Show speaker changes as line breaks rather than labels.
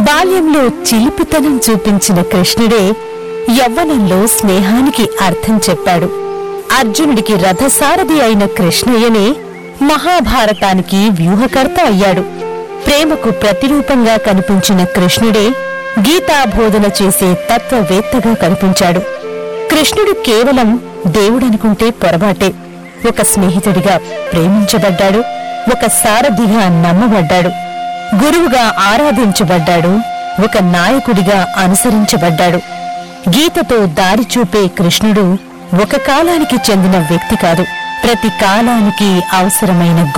బాల్యంలో చిలిపితనం చూపించిన కృష్ణుడే యవ్వనంలో స్నేహానికి అర్థం చెప్పాడు అర్జునుడికి రథసారథి అయిన కృష్ణయ్యనే మహాభారతానికి వ్యూహకర్త అయ్యాడు ప్రేమకు ప్రతిరూపంగా కనిపించిన కృష్ణుడే గీతాబోధన చేసే తత్వవేత్తగా కనిపించాడు కృష్ణుడు కేవలం దేవుడనుకుంటే పొరపాటే ఒక స్నేహితుడిగా ప్రేమించబడ్డాడు ఒక సారథిగా నమ్మబడ్డాడు గురువుగా ఆరాధించబడ్డాడు ఒక నాయకుడిగా అనుసరించబడ్డాడు గీతతో దారి చూపే కృష్ణుడు ఒక కాలానికి చెందిన వ్యక్తి కాదు ప్రతి కాలానికి అవసరమైన